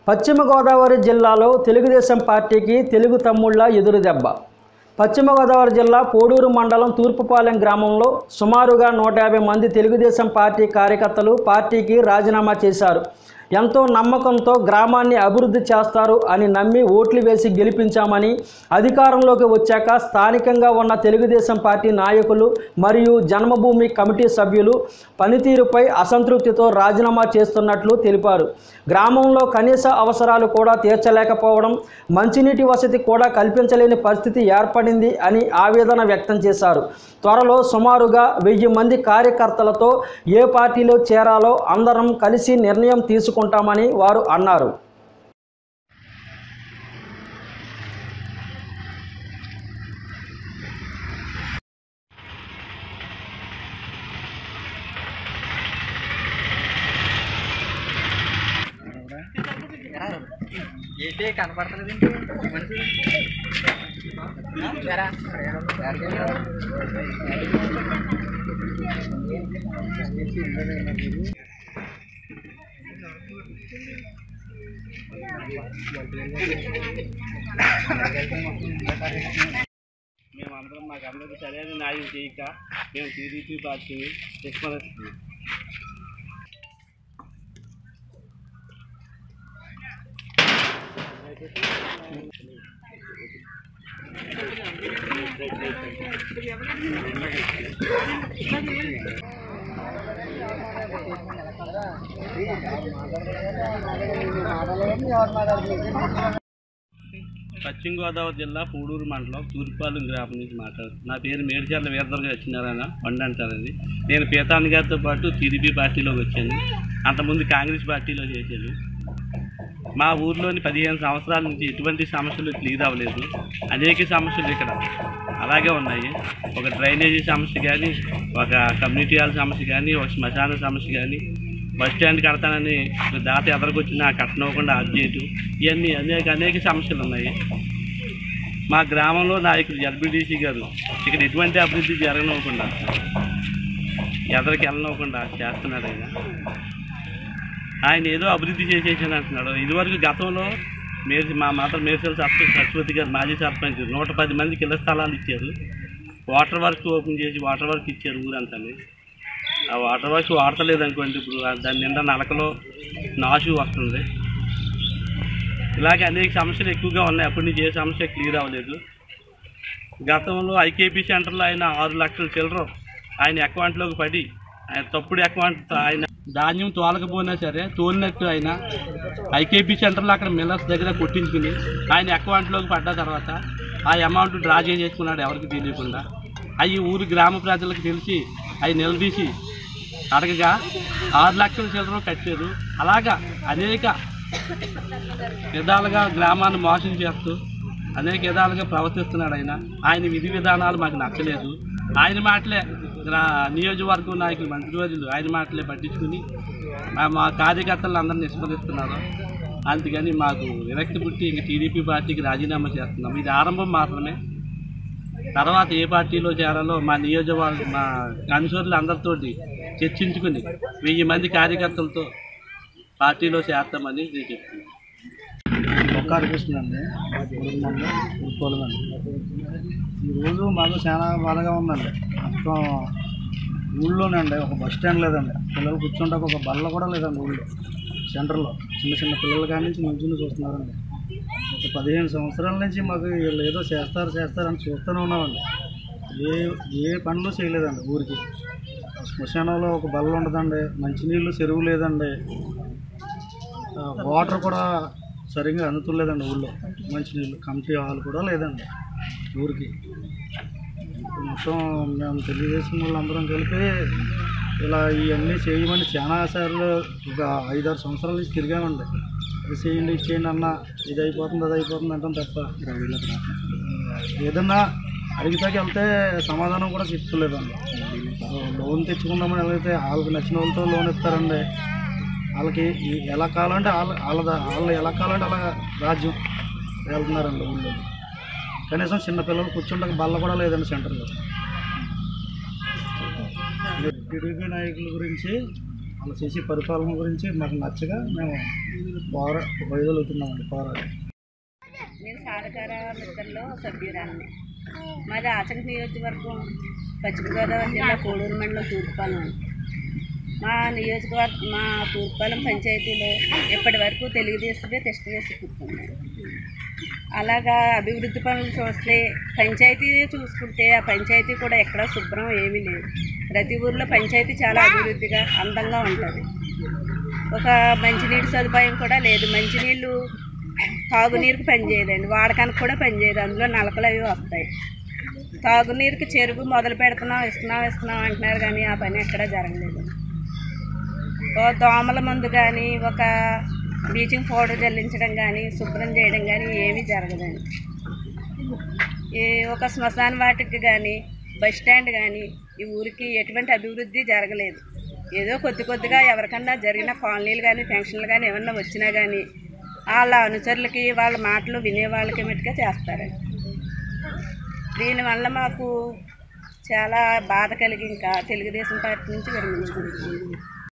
పశ్చిమ గోదావరి జిల్లాలో తెలుగుదేశం పార్టీకి తెలుగు తమ్ముళ్ల ఎదురుదెబ్బ పశ్చిమ గోదావరి జిల్లా పోడూరు మండలం తూర్పుపాలెం గ్రామంలో సుమారుగా నూట యాభై మంది తెలుగుదేశం పార్టీ కార్యకర్తలు పార్టీకి రాజీనామా చేశారు ఎంతో నమ్మకంతో గ్రామాన్ని అభివృద్ధి చేస్తారు అని నమ్మి ఓట్లు వేసి గెలిపించామని అధికారంలోకి వచ్చాక స్థానికంగా ఉన్న తెలుగుదేశం పార్టీ నాయకులు మరియు జన్మభూమి కమిటీ సభ్యులు పనితీరుపై అసంతృప్తితో రాజీనామా చేస్తున్నట్లు తెలిపారు గ్రామంలో కనీస అవసరాలు కూడా తీర్చలేకపోవడం మంచినీటి వసతి కూడా కల్పించలేని పరిస్థితి ఏర్పడింది అని ఆవేదన వ్యక్తం చేశారు త్వరలో సుమారుగా వెయ్యి మంది కార్యకర్తలతో ఏ పార్టీలో చేరాలో అందరం కలిసి నిర్ణయం తీసుకుంటామని వారు అన్నారు ఏంటి కనపడతలేదు మనిషి సరే మేమందరం మాకు అందరికీ సరైన న్యాయం చేయక మేము టీడీపీ పార్టీని విస్మరిస్తున్నాం పశ్చిమ గోదావరి జిల్లా పూడూరు మండలం తూర్పాలెం గ్రామం నుంచి మాట్లాడుతున్నాను నా పేరు మేడిచర్ల వీరదుర్గ వచ్చినారాయణ బండి అంటారండి నేను పీతాన్ గారితో పాటు టీడీపీ పార్టీలోకి వచ్చాను అంతకుముందు కాంగ్రెస్ పార్టీలో చేశాను మా ఊర్లోని పదిహేను సంవత్సరాల నుంచి ఎటువంటి సమస్యలు క్లియర్ అవ్వలేదు అనేక సమస్యలు ఇక్కడ అలాగే ఉన్నాయి ఒక డ్రైనేజీ సమస్య కానీ ఒక కమ్యూనిటీ హాల్ సమస్య కానీ ఒక శ్మశాన సమస్య కానీ బస్ స్టాండ్ కడతానని ఒక దాత ఎదరికొచ్చిన కట్టనివ్వకుండా ఆఫ్ చేయటం ఇవన్నీ అనేక అనేక సమస్యలు ఉన్నాయి మా గ్రామంలో నాయకుడు జడ్బీడీసీ గారు ఇక్కడ ఎటువంటి అభివృద్ధి జరగనివ్వకుండా ఎదరికి వెళ్ళనివ్వకుండా చేస్తున్నాడు ఆయన ఆయన ఏదో అభివృద్ధి చేసేసాను అంటున్నాడు ఇదివరకు గతంలో మేర్చి మా మాత్రం మేర్చల్ సరస్వతి సరస్వతి గారు మాజీ సర్పంచ్ నూట పది మందికి ఇళ్ల స్థలాలు ఇచ్చారు వాటర్ వర్క్ ఓపెన్ చేసి వాటర్ వర్క్ ఇచ్చారు ఊరంతా ఆ వాటర్ వర్క్ వాడతలేదు అనుకోండి ఇప్పుడు ఆ దాని నిండా నలకలో నాచు వస్తుంది ఇలాగే అనేక సమస్యలు ఎక్కువగా ఉన్నాయి అప్పటి నుంచి ఏ సమస్య క్లియర్ అవ్వలేదు గతంలో ఐకేపీ సెంటర్లో ఆయన ఆరు లక్షల చిల్లర ఆయన అకౌంట్లోకి పడి ఆయన తప్పుడు అకౌంట్ ఆయన ధాన్యం తోలకపోయినా సరే తోలినట్టు ఆయన ఐకేపీ సెంటర్లో అక్కడ మిల్లర్స్ దగ్గర కొట్టించుకుని ఆయన అకౌంట్లోకి పడ్డ తర్వాత ఆ అమౌంట్ డ్రా చేసేసుకున్నాడు ఎవరికి తెలియకుండా అవి ఊరు గ్రామ ప్రజలకు తెలిసి అవి నిలదీసి అడగగా ఆరు లక్షల చిల్లర కట్టారు అలాగా అనేక విధాలుగా గ్రామాన్ని మోసం చేస్తూ అనేక విధాలుగా ప్రవర్తిస్తున్నాడు ఆయన ఆయన విధి విధానాలు మాకు నచ్చలేదు ఆయన మాటలే గ్రా నియోజకవర్గం నాయకులు మంత్రివర్యులు ఆయన మాటలే పట్టించుకుని మా- మా కార్యకర్తలను అందరిని నిష్పదిస్తున్నారు అందుకని మాకు విరక్తి పుట్టి ఇంక టీడీపీ పార్టీకి రాజీనామా చేస్తున్నాం ఇది ఆరంభం మాత్రమే తర్వాత ఏ పార్టీలో చేరాలో మా నియోజకవర్గ మా కన్సూర్లు అందరితోటి చర్చించుకుని వెయ్యి మంది కార్యకర్తలతో పార్టీలో చేస్తామని నేను చెప్తున్నాను ఒక్కారు కృష్ణ అండి అండి ఈరోజు మాకు చాలా బాధగా ఉందండి మొత్తం ఊళ్ళోనే అండి ఒక బస్ స్టాండ్ లేదండి పిల్లలు కూర్చుంటే ఒక బల్ల కూడా లేదండి ఊళ్ళో సెంటర్లో చిన్న చిన్న పిల్లల కాడి నుంచి మంచిగా చూస్తున్నారండి ఒక పదిహేను సంవత్సరాల నుంచి మాకు వీళ్ళు ఏదో చేస్తారు చేస్తారని చూస్తూనే ఉన్నామండి ఏ ఏ పనులు చేయలేదండి ఊరికి శ్మశానంలో ఒక బల్ల ఉండదండి మంచినీళ్ళు చెరువు లేదండి ఆ, వాటర్ కూడా సరిగ్గా అందుతులేదండి ఊళ్ళో మంచినీళ్ళు కమిటీ హాల్ కూడా లేదండి ఊరికి మొత్తం మేము తెలుగుదేశం వాళ్ళందరం కలిపి ఇలా ఇవన్నీ చేయమని చాలా సార్లు ఒక ఐదారు సంవత్సరాల నుంచి తిరిగామండి ఇది చేయండి ఇది చేయండి అన్న ఇది అయిపోతుంది అది అయిపోతుంది అంటాం తప్ప ఏదన్నా అడిగితాకి వెళ్తే సమాధానం కూడా చెప్తలేదండి లోన్ తెచ్చుకుందామని వెళ్తే వాళ్ళకి నచ్చిన వాళ్ళతో లోన్ ఇస్తారండి వాళ్ళకి ఈ- ఎలా కావాలంటే వాళ్ళ వాళ్ళ వాళ్ళు ఎలా కావాలంటే అలా రాజ్యం వెళ్తున్నారండి ఊళ్ళో కనీసం చిన్న పిల్లలు కూర్చుంటే బల్ల కూడా లేదండి సెంటర్లో టీడీపీ నాయకుల గురించి అలా చేసే పరిపాలన గురించి మాకు నచ్చగా మేము పోరా వైదొలుగుతున్నామండి పోరాటం నేను సాధకార మిత్రలో సభ్యురాలని మాది ఆచంక నియోజకవర్గం పశ్చిమ గోదావరి జిల్లా కోడూరు మండలం తూర్పుపాలెం మా నియోజకవర్గం మా తూర్పుపాలెం పంచాయతీలో ఇప్పటి వరకు తెలుగుదేశమే టెస్ట్ వేసి కూర్చున్నాయి అలాగా అభివృద్ధి పనులు చూస్తే పంచాయతీ చూసుకుంటే ఆ పంచాయతీ కూడా ఎక్కడ శుభ్రం ఏమీ లేదు ప్రతి ఊర్లో పంచాయతీ చాలా అభివృద్ధిగా అందంగా ఉంటుంది ఒక మంచినీటి సదుపాయం కూడా లేదు మంచినీళ్ళు తాగునీరుకి పనిచేయదండి వాడకానికి కూడా పనిచేయదు అందులో నలకలు అవి వస్తాయి తాగునీరుకి చెరువు మొదలు పెడుతున్నాం ఇస్తున్నాం ఇస్తున్నాం అంటున్నారు కానీ ఆ పని ఎక్కడా జరగలేదు ఓ దోమల మందు కానీ ఒక బ్లీచింగ్ పౌడర్ జల్లించడం కానీ శుభ్రం చేయడం కానీ ఏమీ జరగదండి ఈ ఒక శ్మశాన వాటికి కానీ బస్ స్టాండ్ కానీ ఈ ఊరికి ఎటువంటి అభివృద్ధి జరగలేదు ఏదో కొద్ది కొద్దిగా ఎవరికన్నా జరిగిన కాలనీలు కానీ పెన్షన్లు కానీ ఏమన్నా వచ్చినా కానీ వాళ్ళ అనుచరులకి వాళ్ళ మాటలు వినే వాళ్ళకి మట్టుగా చేస్తారండి దీనివల్ల మాకు చాలా బాధ కలిగి ఇంకా తెలుగుదేశం పార్టీ నుంచి విరమించుకుంటున్నాం